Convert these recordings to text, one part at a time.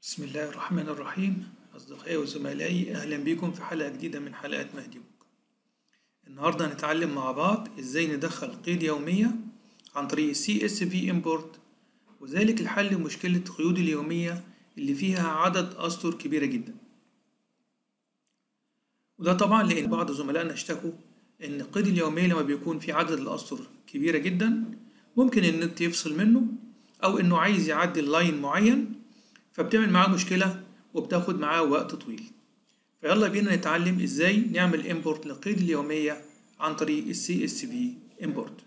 بسم الله الرحمن الرحيم أصدقائي وزملائي أهلا بكم في حلقة جديدة من حلقات مهدي بوك النهاردة هنتعلم مع بعض إزاي ندخل قيد يومية عن طريق CSV Import وذلك لحل مشكلة قيود اليومية اللي فيها عدد أسطر كبيرة جدا وده طبعا لأن بعض زملائنا اشتكوا إن قيد اليومية لما بيكون في عدد الأسطر كبيرة جدا ممكن النت يفصل منه أو إنه عايز يعدل لاين معين فبتعمل معاه مشكلة وبتاخد معاه وقت طويل فيلا بينا نتعلم ازاي نعمل import لقيد اليومية عن طريق ال CSV import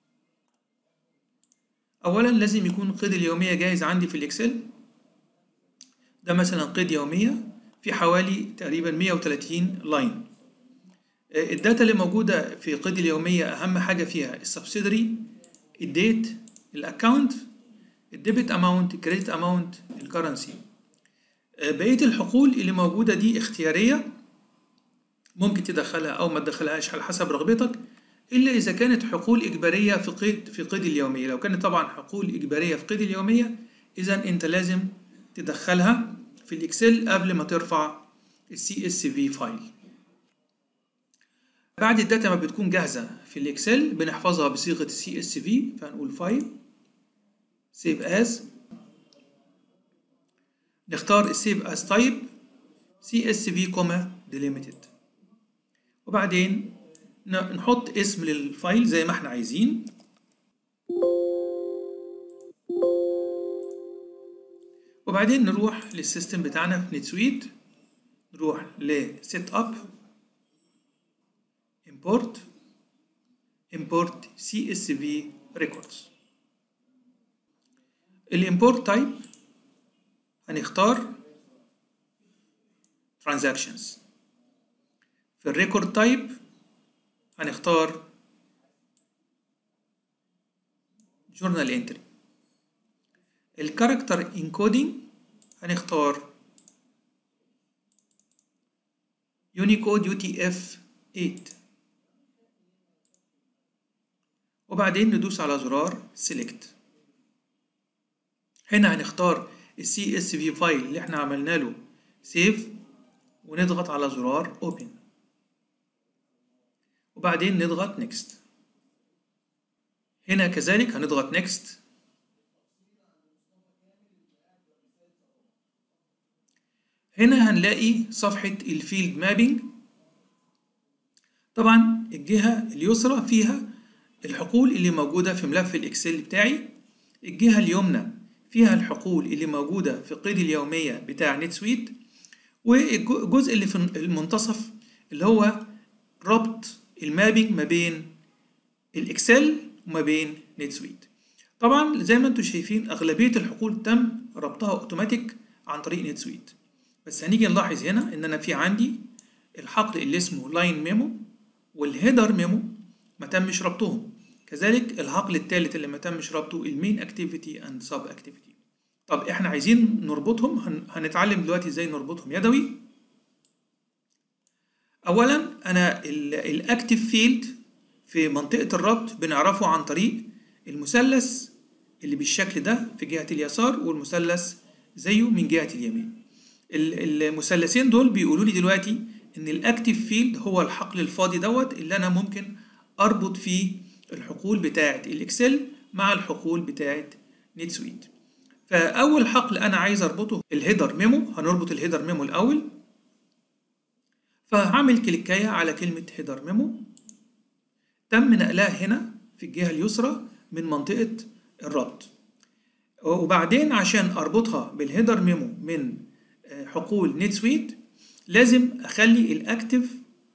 أولا لازم يكون قيد اليومية جاهز عندي في الإكسل ده مثلا قيد يومية في حوالي تقريبا 130 لاين الداتا اللي موجودة في قيد اليومية أهم حاجة فيها السبسيدري الديت الأكاونت الديبت اماونت الكريدت اماونت الكرنسي بقيه الحقول اللي موجوده دي اختياريه ممكن تدخلها او ما تدخلهاش على حسب رغبتك الا اذا كانت حقول اجباريه في قيد في قيد اليوميه لو كانت طبعا حقول اجباريه في قيد اليوميه اذا انت لازم تدخلها في الاكسل قبل ما ترفع السي اس في فايل بعد الداتا ما بتكون جاهزه في الاكسل بنحفظها بصيغه السي اس في فهنقول فايل save as نختار save as type csv كوما delimited وبعدين نحط اسم للفايل زي ما احنا عايزين وبعدين نروح للسيستم بتاعنا في نتسويت نروح ل setup import import csv records الامبورت تايب هنختار transactions في الريكورد تايب هنختار journal entry الكاركتر encoding هنختار unicode utf 8 وبعدين ندوس على زرار select هنا هنختار السي اس في فايل اللي احنا عملنا له سيف ونضغط على زرار اوبن وبعدين نضغط نيكست هنا كذلك هنضغط نيكست هنا هنلاقي صفحة الفيلد مابينج طبعا الجهة اليسرى فيها الحقول اللي موجودة في ملف الإكسل بتاعي الجهة اليمنى فيها الحقول اللي موجودة في قيد اليومية بتاع نت سويت والجزء اللي في المنتصف اللي هو ربط المابينج ما بين الإكسل وما بين نت سويت طبعا زي ما انتم شايفين أغلبية الحقول تم ربطها أوتوماتيك عن طريق نت سويت بس هنيجي نلاحظ هنا إن أنا في عندي الحقل اللي اسمه لاين ميمو والهيدر ميمو ما تمش ربطهم كذلك العقل الثالث اللي ما تمش ربطه المين اكتيفيتي اند سب اكتيفيتي طب احنا عايزين نربطهم هن... هنتعلم دلوقتي ازاي نربطهم يدوي اولا انا الاكتيف فيلد في منطقه الربط بنعرفه عن طريق المثلث اللي بالشكل ده في جهه اليسار والمثلث زيه من جهه اليمين المثلثين دول بيقولوا لي دلوقتي ان الاكتيف فيلد هو الحقل الفاضي دوت اللي انا ممكن اربط فيه الحقول بتاعة الإكسل مع الحقول بتاعة نت سويت فأول حقل أنا عايز أربطه الهيدر ميمو هنربط الهيدر ميمو الأول فهعمل كليكاية على كلمة هيدر ميمو تم نقلها هنا في الجهة اليسرى من منطقة الربط وبعدين عشان أربطها بالهيدر ميمو من حقول نت سويت لازم أخلي الأكتف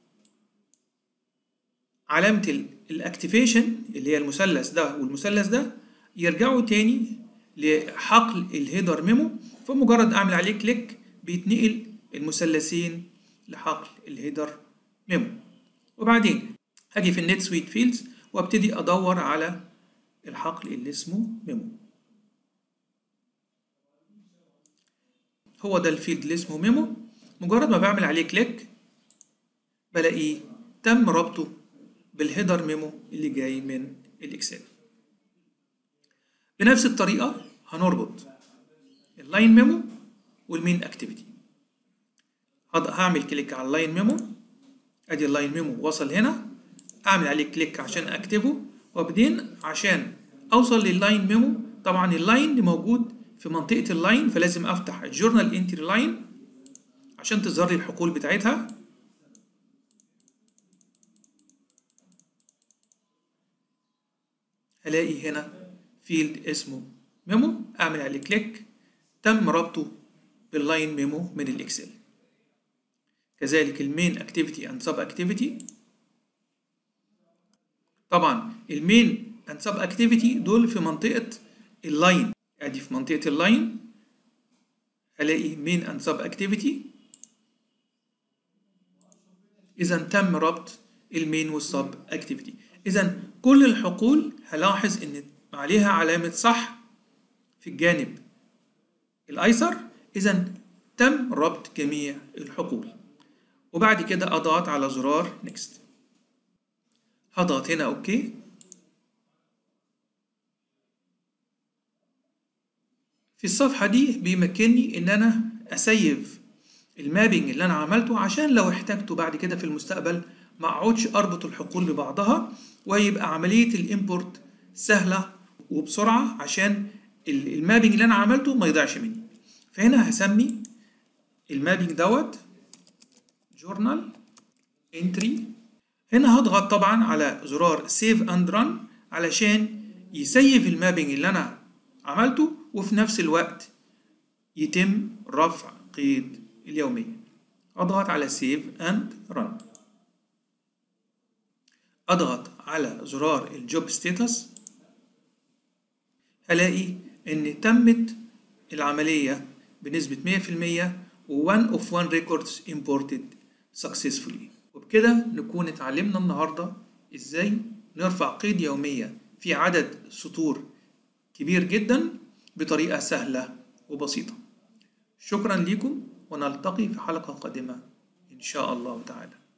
علامة الاكتيفيشن اللي هي المثلث ده والمثلث ده يرجعوا تاني لحقل الهيدر ميمو فمجرد اعمل عليه كليك بيتنقل المثلثين لحقل الهيدر ميمو وبعدين هاجي في النت سويت فيلدز وابتدي ادور على الحقل اللي اسمه ميمو هو ده الفيلد اللي اسمه ميمو مجرد ما بعمل عليه كليك بلاقيه تم ربطه بالهيدر ميمو اللي جاي من الاكسل بنفس الطريقة هنربط اللاين ميمو والمين اكتيفيتي هعمل كليك على اللاين ميمو ادي اللاين ميمو وصل هنا اعمل عليه كليك عشان اكتبه وبعدين عشان اوصل لللاين ميمو طبعا اللاين موجود في منطقة اللاين فلازم افتح الجورنال انتري لاين عشان تظهر لي الحقول بتاعتها هلاقي هنا فيلد اسمه ميمو اعمل عليه كليك تم ربطه باللاين ميمو من الاكسل كذلك المين اكتيفيتي اند سب اكتيفيتي طبعا المين اند سب اكتيفيتي دول في منطقه اللاين ادي في منطقه اللاين هلاقي مين اند سب اكتيفيتي اذا تم ربط المين والسب اكتيفيتي اذا كل الحقول هلاحظ ان عليها علامه صح في الجانب الايسر اذا تم ربط جميع الحقول وبعد كده اضغط على زرار نيكست هضغط هنا اوكي في الصفحة دي بيمكنني ان انا اسيف المابنج اللي انا عملته عشان لو احتاجته بعد كده في المستقبل ما اقعدش اربط الحقول ببعضها ويبقى عملية الامبورت سهلة وبسرعة عشان المابنج اللي انا عملته ما يضيعش مني فهنا هسمي المابنج دوت جورنال انتري هنا هضغط طبعا على زرار سيف اند ران علشان يسيف المابنج اللي انا عملته وفي نفس الوقت يتم رفع قيد اليومية اضغط على سيف اند ران اضغط على زرار الجوب ستاتس هلاقي ان تمت العملية بنسبة 100% و one of one records imported successfully وبكده نكون اتعلمنا النهاردة ازاي نرفع قيد يومية في عدد سطور كبير جدا بطريقة سهلة وبسيطة شكرا لكم ونلتقي في حلقة قادمة إن شاء الله تعالى